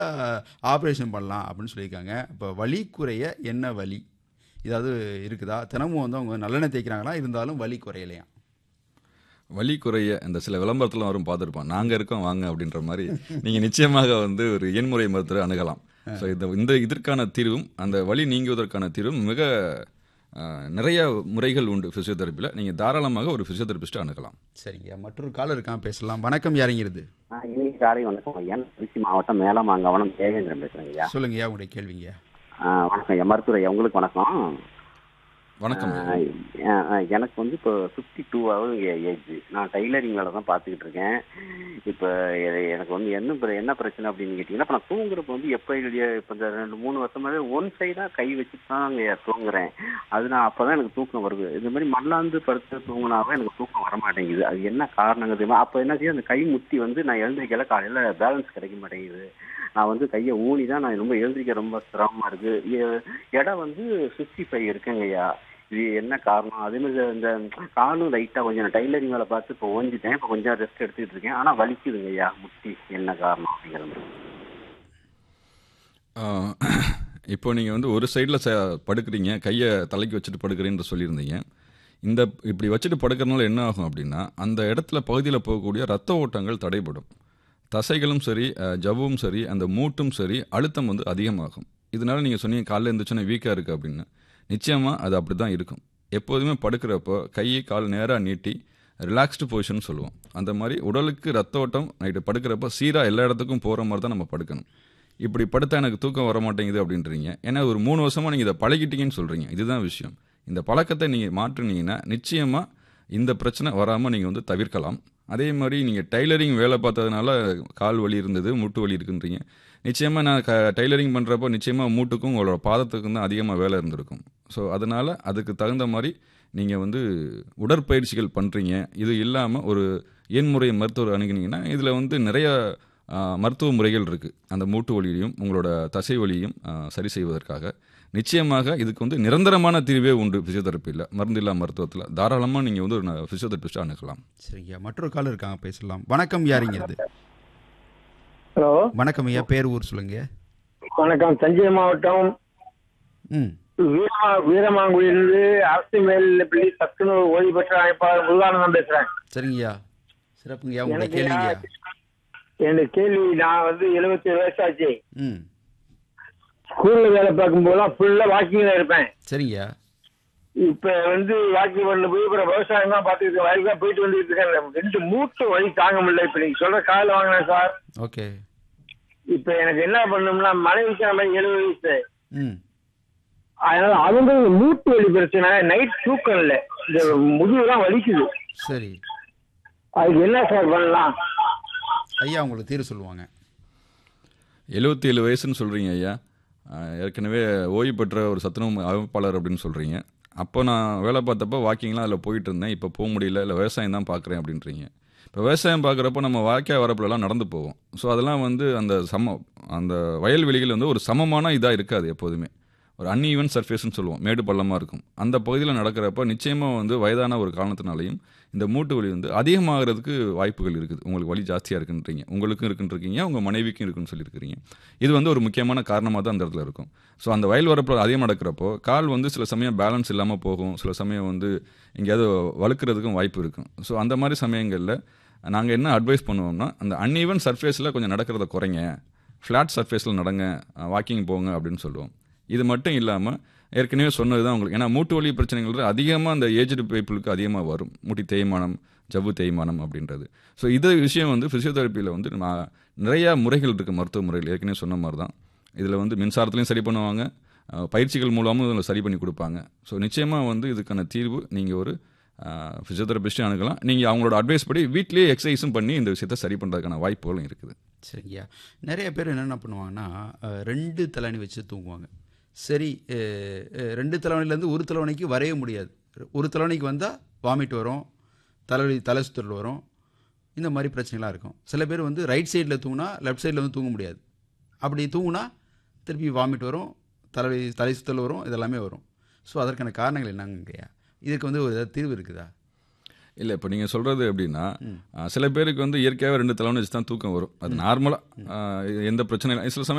operation பண்ணலாம் அப்படின்னு சொல்லியிருக்காங்க இப்போ வலி குறைய என்ன வலி ஏதாவது இருக்குதா தினமும் வந்து அவங்க நல்லெண்ணெய் தேய்க்கிறாங்களா இருந்தாலும் வலி குறையலையா வலி குறைய இந்த சில விளம்பரத்துல வரும் பார்த்துருப்போம் நாங்க இருக்கோம் வாங்க அப்படின்ற மாதிரி நீங்க நிச்சயமாக வந்து ஒரு எண்முறை மருத்துவரை அணுகலாம் ஸோ இந்த இந்த இதற்கான தீர்வும் அந்த வலி நீங்குவதற்கான தீர்வும் மிக அஹ், நிறைய முறைகள் உண்டு ஃபிசியோதெரப்பியில் நீங்கள் தாராளமாக ஒரு ஃபிசியோதெரபிஸ்ட்டை அணுகலாம் சரிங்க மற்றொரு காலர் இருக்கான் பேசலாம் வணக்கம் யாருங்கிறது ஆ, இன்னைக்கு காலை வணக்கம் ஐயா நான் திருச்சி மாவட்டம் மேலமாங்கவனம் தேவேந்திரன் பேசுறேங்க ஐயா சொல்லுங்கய்யா உங்களுடைய கேள்விங்க ஆ, வணக்கம் ஐயா மருத்துவர் ஐயா உங்களுக்கு வணக்கம் வணக்கம் ஆ, ஆ, ஆ, எனக்கு வந்து இப்போ ஃபிஃப்டி டூ ஆகும் ஏஜ் நான் டைலரிங் வேலை தான் பார்த்துக்கிட்டு இருக்கேன் இப்போ எ- எனக்கு வந்து என்ன பிர- என்ன பிரச்சனை அப்படின்னு கேட்டிங்கன்னா இப்போ நான் தூங்குறப்ப வந்து எப்போ இப்போ இந்த ரெண்டு மூணு வருஷமாவே ஒன் சைடாக கை வச்சுட்டு தான் அங்கே தூங்குறேன் அது நான் அப்போ தான் எனக்கு தூக்கம் வருது இந்த மாதிரி மல்லாந்து படுத்து தூங்கினாவே எனக்கு தூக்கம் வர மாட்டேங்குது அது என்ன காரணங்க தெரியுமா அப்போ என்ன செய்யும் அந்த கை முத்தி வந்து நான் எழுந்திரிக்கல காலையில் பேலன்ஸ் கிடைக்க மாட்டேங்குது நான் வந்து கையை ஊனி தான் நான் ரொம்ப எழுந்திரிக்க ரொம்ப சிரமமா இருக்கு எ- இடம் வந்து சிக்ஸ்டி ஃபைவ் இருக்குங்க ஐயா இது என்ன காரணம் அதே மாதிரி இந்த காலும் லைட்டாக கொஞ்சம் நான் டைலரிங் வேலை பார்த்து இப்போ ஓஞ்சிட்டேன் இப்போ கொஞ்சம் ரெஸ்ட் எடுத்துக்கிட்டு இருக்கேன் ஆனால் வலிக்குதுங்க ஐயா முட்டி என்ன காரணம் அப்படிங்கிற மாதிரி ஆஹ், இப்போ நீங்கள் வந்து ஒரு சைடில் ச படுக்கிறீங்க கையை தலைக்கு வச்சுட்டு படுக்கிறேன்னு சொல்லியிருந்தீங்க இந்த இப்படி வச்சுட்டு படுக்கிறதுனால என்ன ஆகும் அப்படின்னா அந்த இடத்துல பகுதியில் போகக்கூடிய ரத்த ஓட்டங்கள் தடைபடும் தசைகளும் சரி அஹ், ஜவ்வும் சரி அந்த மூட்டும் சரி அழுத்தம் வந்து அதிகமாகும் இதனால நீங்கள் சொன்னீங்க காலைல எழுந்திரிச்சோன்னே வீக்காக இருக்குது அப்படின்னு நிச்சயமாக அது அப்படி தான் இருக்கும் எப்போதுமே படுக்கிறப்போ கை கால் நேராக நீட்டி ரிலாக்ஸ்டு பொசிஷன் சொல்லுவோம் அந்த மாதிரி உடலுக்கு ரத்த ஓட்டம் நைட்டு படுக்கிறப்போ சீராக எல்லா இடத்துக்கும் போகிற மாதிரி தான் நம்ம படுக்கணும் இப்படி படுத்தா எனக்கு தூக்கம் வர மாட்டேங்குது அப்படின்றீங்க ஏன்னா ஒரு மூணு வருஷமாக நீங்கள் இதை பழகிட்டீங்கன்னு சொல்கிறீங்க இதுதான் விஷயம் இந்த பழக்கத்தை நீங்கள் மாற்றுனீங்கன்னா நிச்சயமாக இந்த பிரச்சனை வராமல் நீங்கள் வந்து தவிர்க்கலாம் அதே மாதிரி நீங்கள் டைலரிங் வேலை பார்த்ததுனால கால் வலி இருந்தது மூட்டு வலி இருக்குன்றீங்க நிச்சயமாக நான் க டைலரிங் பண்ணுறப்போ நிச்சயமாக மூட்டுக்கும் உங்களோட பாதத்துக்கும் தான் அதிகமாக வேலை இருந்திருக்கும் ஸோ அதனால் அதுக்கு தகுந்த மாதிரி நீங்கள் வந்து உடற்பயிற்சிகள் பண்ணுறீங்க இது இல்லாமல் ஒரு எண்முறை மருத்துவர் அணுகினீங்கன்னா இதில் வந்து நிறைய ஆ, மருத்துவ முறைகள் இருக்குது அந்த மூட்டு வலியையும் உங்களோட தசை வலியையும் ஆ, சரி செய்வதற்காக நிச்சயமாக இதுக்கு வந்து நிரந்தரமான தீர்வே உண்டு ஃபிசியோதெரப்பியில் மருந்தில்லா மருத்துவத்தில் தாராளமாக நீங்கள் வந்து ஒரு ஃபிசியோதெரபிஸ்ட்டை அணுகலாம் சரிங்கய்யா மற்றொரு காலர் இருக்காங்க பேசலாம் வணக்கம் யாருங்கிறது ஹலோ வணக்கம் ஐயா பேர் ஊர் சொல்லுங்க வணக்கம் தஞ்சை மாவட்டம் ம் வீரமா வீரமாங்குடியிலிருந்து அரசு மேல்நிலைப்பள்ளி சத்துணவு ஓய்வு பெற்ற அமைப்பாளர் முருகானந்தம் பேசுறேன் சரிங்கய்யா சிறப்புங்கய்யா உங்களுடைய எனக்கு கேள்விங்கய்யா என்னுடைய கேள்வி நான் வந்து எழுபத்தி ஏழு வயசாச்சு ம் ஸ்கூல்ல வேலை பார்க்கும் போதெல்லாம் ஃபுல்லா வாக்கிங்ல இருப்பேன் சரிங்கய்யா இப்ப வந்து வாக்கிங் பண்ண போய் அப்புறம் விவசாயம் தான் பார்த்துட்டு இருக்கேன் வயலுக்கு தான் போயிட்டு வந்துட்டு இருக்கேன் ரெண்டு மூட்டு வழி தாங்க முடியல இப்ப நீங்க சொல்ற காலைல வாங்கினேன் சார் ஓகே இப்ப எனக்கு என்ன பண்ணணும்னா மனைவிக்கு நம்ம எழுபது வயசு ம் அதனால அவங்க மூட்டு வலி பிரச்சனை நைட் தூக்கம் இல்லை இந்த முதுகு தான் வலிக்குது சரி அதுக்கு என்ன சார் பண்ணலாம் ஐயா உங்களுக்கு தீர்வு சொல்லுவாங்க எழுபத்தி ஏழு வயசுன்னு சொல்கிறீங்க ஐயா ஆஹ், ஏற்கனவே ஓய்வு பெற்ற ஒரு சத்துணவு அமைப்பாளர் அப்படின்னு சொல்கிறீங்க அப்போ நான் வேலை பார்த்தப்போ வாக்கிங்லாம் அதில் போயிட்டு இருந்தேன் இப்போ போக முடியல இல்லை விவசாயம் தான் பார்க்குறேன் அப்படின்றீங்க இப்போ விவசாயம் பார்க்குறப்போ நம்ம வாய்க்கா வரப்புலலாம் நடந்து போவோம் ஸோ அதெல்லாம் வந்து அந்த சம அந்த வயல்வெளிகள் வந்து ஒரு சமமான இதாக இருக்காது எப்போதுமே ஒரு அன்ஈவன் சர்ஃபேஸ்னு சொல்லுவோம் மேடு பள்ளமாக இருக்கும் அந்த பகுதியில் நடக்கிறப்ப நிச்சயமாக வந்து வயதான ஒரு காரணத்தினாலையும் இந்த மூட்டு வலி வந்து அதிகமாகிறதுக்கு வாய்ப்புகள் இருக்குது உங்களுக்கு வலி ஜாஸ்தியாக இருக்குன்றீங்க உங்களுக்கும் இருக்குன்றீங்க உங்கள் மனைவிக்கும் இருக்குன்னு சொல்லியிருக்கிறீங்க இது வந்து ஒரு முக்கியமான காரணமாக தான் அந்த இடத்துல இருக்கும் ஸோ அந்த வயல் வரப்பில் அதிகம் நடக்கிறப்போ கால் வந்து சில சமயம் பேலன்ஸ் இல்லாமல் போகும் சில சமயம் வந்து எங்கேயாவது வழுக்கிறதுக்கும் வாய்ப்பு இருக்கும் ஸோ அந்த மாதிரி சமயங்களில் நாங்கள் என்ன அட்வைஸ் பண்ணுவோம்னா அந்த அன்ஈவன் சர்ஃபேஸில் கொஞ்சம் நடக்கிறத குறைங்க ஃப்ளாட் சர்ஃபேஸில் நடங்க வாக்கிங் போங்க அப்படின்னு சொல்லுவோம் இது மட்டும் இல்லாமல் ஏற்கனவே சொன்னது தான் உங்களுக்கு ஏன்னா மூட்டு வலி பிரச்சனைகள் அதிகமாக அந்த ஏஜ்டு பீப்புளுக்கு அதிகமாக வரும் முட்டி தேய்மானம் ஜவ்வு தேய்மானம் அப்படின்றது ஸோ இது விஷயம் வந்து ஃபிசியோதெரப்பியில் வந்து நான் நிறையா முறைகள் இருக்குது மருத்துவ முறைகள் ஏற்கனவே சொன்ன மாதிரி தான் இதில் வந்து மின்சாரத்துலையும் சரி பண்ணுவாங்க அஹ், பயிற்சிகள் மூலமும் இதில் சரி பண்ணி கொடுப்பாங்க ஸோ நிச்சயமாக வந்து இதுக்கான தீர்வு நீங்கள் ஒரு ஃபிசியோதெரபிஸ்ட்டும் அணுகலாம் நீங்கள் அவங்களோட அட்வைஸ் படி வீட்லேயே எக்ஸசைஸும் பண்ணி இந்த விஷயத்தை சரி பண்ணுறதுக்கான வாய்ப்புகளும் இருக்குது சரிங்கய்யா நிறைய பேர் என்னென்ன பண்ணுவாங்கன்னா அஹ், ரெண்டு தலையணி வச்சு தூங்குவாங்க சரி அஹ், அஹ், ரெண்டு தலைவணிலேருந்து ஒரு தலைவணிக்கு வரைய முடியாது ஒரு தலைவணிக்கு வந்தால் வாமிட் வரும் தலைவலி தலை சுற்றல் வரும் இந்த மாதிரி பிரச்சனைலாம் இருக்கும் சில பேர் வந்து ரைட் சைடில் தூங்கினா லெஃப்ட் சைடில் வந்து தூங்க முடியாது அப்படி தூங்குனா திருப்பி வாமிட் வரும் தலைவலி தலை சுற்றல் வரும் இதெல்லாமே வரும் ஸோ அதற்கான காரணங்கள் என்னங்கய்யா இதுக்கு வந்து ஒரு ஏதாவது தீர்வு இருக்குதா இல்லை இப்போ நீங்கள் சொல்கிறது எப்படின்னா ஆ, சில பேருக்கு வந்து இயற்கையாகவே ரெண்டு தலைவணி வச்சு தான் தூக்கம் வரும் அது நார்மலாக எந்த பிரச்சனையும் இல்லை சில சமயம்